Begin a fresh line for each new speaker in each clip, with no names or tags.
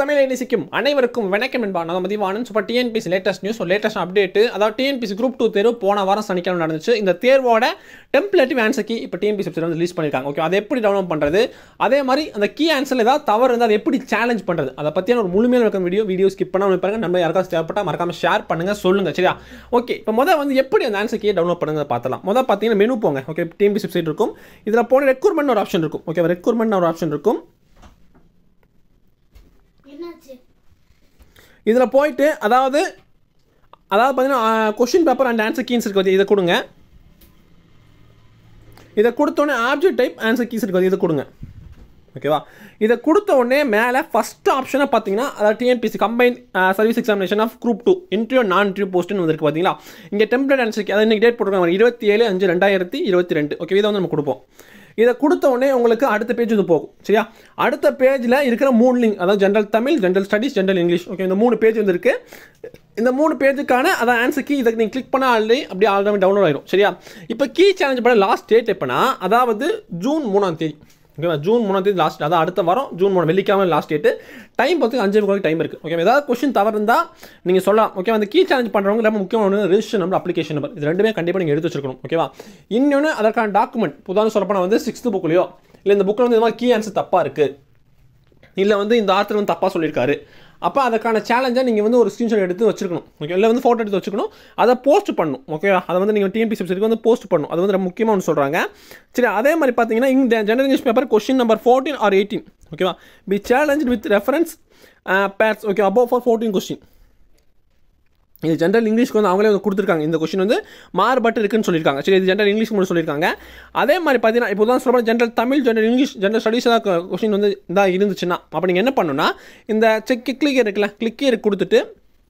தமிழை நேசிக்கும் அனைவருக்கும் வணக்கம் என்பா நான் Mathivanan super TNPSC latest news latest update அதாவது டிஎன்பிசி குரூப் டூ தேர்வு போன வாரம் சனிக்கிழமை நடந்துச்சு இந்த தேர்வோட டெம்ப்ளேட்டிவ் ஆன்சர் இப்போ டிஎன்பிசி வெப்சைட் வந்து ரிலீஸ் பண்ணியிருக்காங்க ஓகே அதை எப்படி டவுன்லோட் பண்ணுறது அதே மாதிரி அந்த கீ ஆன்சரில் ஏதாவது தவறு இருந்தால் அதை எப்படி சேலஞ்ச் பண்ணுறது அதை பற்றியான ஒரு முழுமையான இருக்க வீடியோ வீடியோ ஸ்கிப் பண்ணாமல் பாருங்க நம்ம யாருக்காவது தேவைப்பட்டால் மறக்காம ஷேர் பண்ணுங்க சொல்லுங்க சரியா ஓகே இப்போ முதல் வந்து எப்படி அந்த ஆன்சர் கீயை டவுன்லோட் பண்ணுங்க பார்த்தலாம் முதல் பார்த்தீங்கன்னா மெனு போங்க ஓகே டிஎன்பிசி வெப்சைட் இருக்கும் இதில் போன ரெக்ரூட்மெண்ட் ஒரு ஆப்ஷன் இருக்கும் ஓகே ரெக்ரூட்மெண்ட் ஒரு ஆப்ஷன் இருக்கும்
என்னாச்சு
இதில் போயிட்டு அதாவது அதாவது பார்த்தீங்கன்னா question paper and answer keys இருக்கு பாத்தியா, இதை கொடுங்க இதை கொடுத்தோடனே ஆப்ஜெக்ட் டைப் ஆன்சர் கீஸ் இருக்கு பாத்தியா, இதை கொடுங்க ஓகேவா இதை கொடுத்த உடனே மேலே ஃபஸ்ட் ஆப்ஷனை பார்த்தீங்கன்னா அதாவது TNPSC combine service examination of group two interview நான் இன்டர்வியூ போஸ்ட்னு வந்திருக்கு பார்த்தீங்களா இங்கே டெம்ப்ளேட் ஆன்சர் அதாவது இன்றைக்கி டேட் போட்டுருக்காங்க இருபத்தி ஏழு அஞ்சு ரெண்டாயிரத்தி இருபத்தி ரெண்டு ஓகே இதை வந்து நம்ம கொடுப்போம் இதை கொடுத்த உடனே உங்களுக்கு அடுத்த பேஜ் இது போகும் சரியா அடுத்த பேஜில் இருக்கிற மூணு லிங்க் அதாவது general Tamil general studies general English okay இந்த மூணு பேஜ் வந்து இருக்கு இந்த மூணு பேஜுக்கான அதான் ஆன்சர் கீ இதை நீங்கள் கிளிக் பண்ண ஆல்ரெடி அப்படியே ஆல்ரெடி டவுன்லோட் ஆயிடும் சரியா இப்போ கீ சேலஞ்ச் பண்ண லாஸ்ட் டேட் எப்போனா அதாவது ஜூன் மூணாம் தேதி ஓகேவா ஜூன் மூணாம் தேதி லாஸ்ட் அதான் அடுத்த வாரம் ஜூன் மூணு வெள்ளிக்கிழமை லாஸ்ட் டேட்டு டைம் பார்த்து அஞ்சு மணிக்கு டைம் இருக்குது ஓகே ஏதாவது கொஸ்டின் தவறு இருந்தால் நீங்கள் சொல்லலாம் ஓகே அந்த கீ சேலஞ்ச் பண்ணுறவங்க ரொம்ப முக்கியமான ரெஜிஸ்டர் நம்பர் அப்ளிகேஷன் நம்பர் இது ரெண்டுமே கண்டிப்பாக நீங்கள் எடுத்து வச்சிருக்கணும் ஓகேவா இன்னொன்று அதற்கான டாக்குமெண்ட் புதான சொல்லப்போனால் வந்து சிக்ஸ்த்து புக்லையோ இல்லை இந்த புக்கில் வந்து இந்த மாதிரி கீ ஆன்சர் தப்பாக இருக்குது இல்லை வந்து இந்த ஆத்தர் வந்து தப்பாக சொல்லியிருக்காரு அப்போ அதுக்கான சேலஞ்சை நீங்கள் வந்து ஒரு ஸ்க்ரீன்ஷாட் எடுத்து வச்சிருக்கணும் ஓகே இல்லை வந்து ஃபோட்டோ எடுத்து வச்சுக்கணும் அதை போஸ்ட் பண்ணணும் ஓகேவா அதை வந்து நீங்கள் டிஎன்பிசி வெப்சைட்டுக்கு வந்து போஸ்ட் பண்ணணும் அது வந்து ரொம்ப முக்கியமாக ஒன்று சொல்கிறாங்க சரி அதே மாதிரி பார்த்தீங்கன்னா இந்த general English paper question number fourteen or eighteen ஓகேவா B challenge with reference pairs okay above for fourteen question இது ஜென்ரல் இங்கிலீஷ்க்கு வந்து அவங்களே வந்து கொடுத்துருக்காங்க இந்த கொஸ்டின் வந்து மாறுபட்டு இருக்குன்னு சொல்லியிருக்காங்க சரி இது ஜென்ரல் இங்கிலீஷ் மட்டும் சொல்லியிருக்காங்க அதே மாதிரி பார்த்தீங்கன்னா இப்போ தான் சொல்ல general Tamil general English general studies தான் கொஸ்டின் வந்து இதாக இருந்துச்சுன்னா அப்போ நீங்கள் என்ன பண்ணணும்னா இந்த செக் கிளிக் இருக்குல்ல கிளிக் கொடுத்துட்டு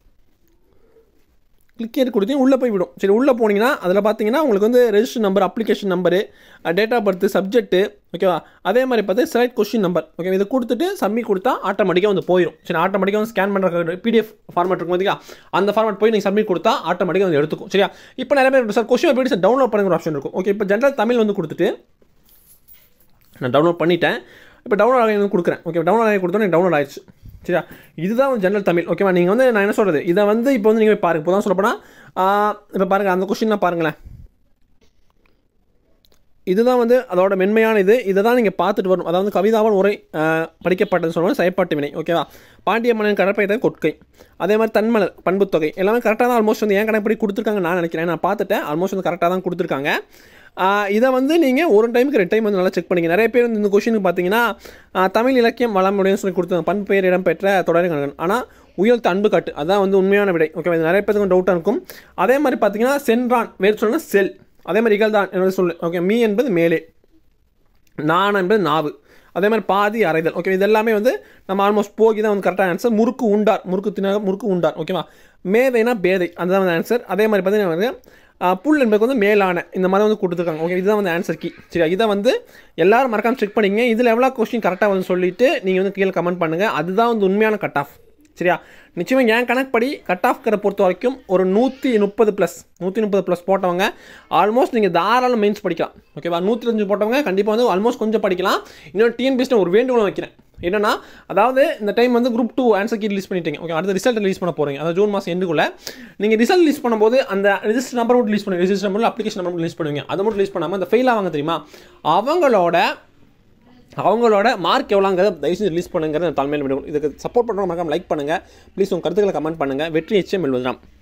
கிளிக் கொடுத்து உள்ளே போய் விடும் சரி உள்ளே போனீங்கன்னா அதில் பார்த்தீங்கன்னா உங்களுக்கு வந்து register number application number date of birth subject ஓகேவா அதே மாதிரி பார்த்து செலக்ட் கொஸ்டின் நம்பர் ஓகே இதை கொடுத்துட்டு சப்மிட் கொடுத்தா ஆட்டோமேட்டிக்காக வந்து போயிடும் சரி ஆட்டோமேட்டிக்காக வந்து ஸ்கேன் பண்ணுற பிடிஎஃப் ஃபார்மேட் இருக்கும் பார்த்தீங்களா அந்த ஃபார்மேட் போய் நீங்கள் சப்மிட் கொடுத்தா ஆட்டோமேட்டிக்காக வந்து எடுத்துக்கும் சரியா இப்போ நிறைய பேர் சார் கொஸ்டின் எப்படி சார் டவுன்லோட் பண்ணுங்கிற ஆப்ஷன் இருக்கும் ஓகே இப்போ ஜென்ரல் தமிழ் வந்து கொடுத்துட்டு நான் டவுன்லோட் பண்ணிட்டேன் இப்போ டவுன்லோட் ஆகி வந்து கொடுக்குறேன் ஓகே டவுன்லோட் ஆகி கொடுத்தோன்னே டவுன்லோட் ஆயிடுச்சு சரியா இதுதான் வந்து ஜென்ரல் தமிழ் ஓகேவா நீங்கள் வந்து நான் என்ன சொல்கிறது இதை வந்து இப்போ வந்து நீங்கள் பாருங்க இப்போ தான் சொல்லப்போனால் இப்போ பாருங்கள் அந்த கொஸ்டின்லாம் பாருங்களேன் இதுதான் வந்து அதோட மென்மையான இது இதை தான் நீங்கள் பார்த்துட்டு வரணும் அதாவது கவிதாவன் உரை ஆஹ், படிக்கப்பட்டதுன்னு சொல்லுவாங்க செயற்பாட்டு வினை ஓகேவா பாண்டிய மன்னன் கடற்பயத்தை கொட்கை அதே மாதிரி தன்மலர் பண்புத்தொகை எல்லாமே கரெக்டாக தான் ஆல்மோஸ்ட் வந்து ஏன் கணக்குப்படி கொடுத்துருக்காங்க நான் நினைக்கிறேன் நான் பார்த்துட்டேன் ஆல்மோஸ்ட் வந்து கரெக்டாக தான் கொடுத்துருக்காங்க ஆஹ், இதை வந்து நீங்கள் ஒரு டைமுக்கு ரெண்டு டைம் வந்து நல்லா செக் பண்ணிங்க நிறைய பேர் வந்து இந்த கொஷினுக்கு பார்த்தீங்கன்னா ஆஹ், தமிழ் இலக்கியம் வளமுடையன்னு சொல்லி கொடுத்தாங்க பண்பு பெயர் இடம்பெற்ற தொடர் கணக்கன் ஆனால் உயர்த்த அன்பு காட்டு அதான் வந்து உண்மையான விடை ஓகே இது நிறைய பேருக்கு டவுட்டாக இருக்கும் அதே மாதிரி பார்த்தீங்கன்னா சென்றான் வேறு சொல்லணும் செல் அதே மாதிரி இகழ்தான் என்னோட சொல்லு ஓகே மீ என்பது மேலே நான் என்பது நாவு அதே மாதிரி பாதி அரைதல் ஓகே இது எல்லாமே வந்து நம்ம ஆல்மோஸ்ட் போகி தான் வந்து கரெக்டான ஆன்சர் முறுக்கு உண்டார் முறுக்கு தின முறுக்கு உண்டார் ஓகேவா மேதைனா பேதை அதுதான் வந்து ஆன்சர் அதே மாதிரி பார்த்தீங்கன்னா வந்து ஆஹ், புல் என்பதுக்கு வந்து மேலான இந்த மாதிரி வந்து கொடுத்துருக்காங்க ஓகே இதுதான் வந்து ஆன்சர் கீ சரியா இதை வந்து எல்லாரும் மறக்காம செக் பண்ணிங்க இதில் எவ்வளோ கொஸ்டின் கரெக்டாக வந்து சொல்லிட்டு நீங்கள் வந்து கீழே கமெண்ட் பண்ணுங்கள் அதுதான் வந்து உண்மையான கட் ஆஃப் சரியா நிச்சயமாக என் கணக்குப்படி கட் ஆஃப்கிற பொறுத்த வரைக்கும் ஒரு நூற்றி முப்பது ப்ளஸ் நூற்றி முப்பது ப்ளஸ் போட்டவங்க ஆல்மோஸ்ட் நீங்கள் தாராளம் மெயின்ஸ் படிக்கலாம் ஓகேவா நூற்றி அஞ்சு போட்டவங்க கண்டிப்பாக வந்து ஆல்மோஸ்ட் கொஞ்சம் படிக்கலாம் இன்னொரு டிஎன்பிஎஸ்ட்டு ஒரு வேண்டுகோள் வைக்கிறேன் என்னன்னா அதாவது இந்த டைம் வந்து group two answer key release பண்ணிட்டீங்க ஓகே அடுத்த ரிசல்ட் ரிலீஸ் பண்ண போகிறீங்க அதாவது ஜூன் மாதம் எண்டுக்குள்ள நீங்கள் ரிசல்ட் ரிலீஸ் பண்ணும்போது அந்த ரிஜிஸ்டர் நம்பர் மட்டும் ரிலீஸ் பண்ணுங்க register number application number release பண்ணுவீங்க அதை மட்டும் ரிலீஸ் பண்ணாமல் இந்த ஃபெயில் ஆவாங்க தெரியுமா அவங்களோட அவங்களோட மார்க் எவ்வளோங்கிறத தயவு செஞ்சு ரிலீஸ் பண்ணுங்கிறத தலைமையில் விடுவோம் இதுக்கு சப்போர்ட் பண்ணுறவங்க மறக்காம லைக் பண்ணுங்கள் ப்ளீஸ் உங்கள் கருத்துக்களை கமெண்ட் பண்ணுங்கள் வெற்றி எச்சம் எழுதுறாம்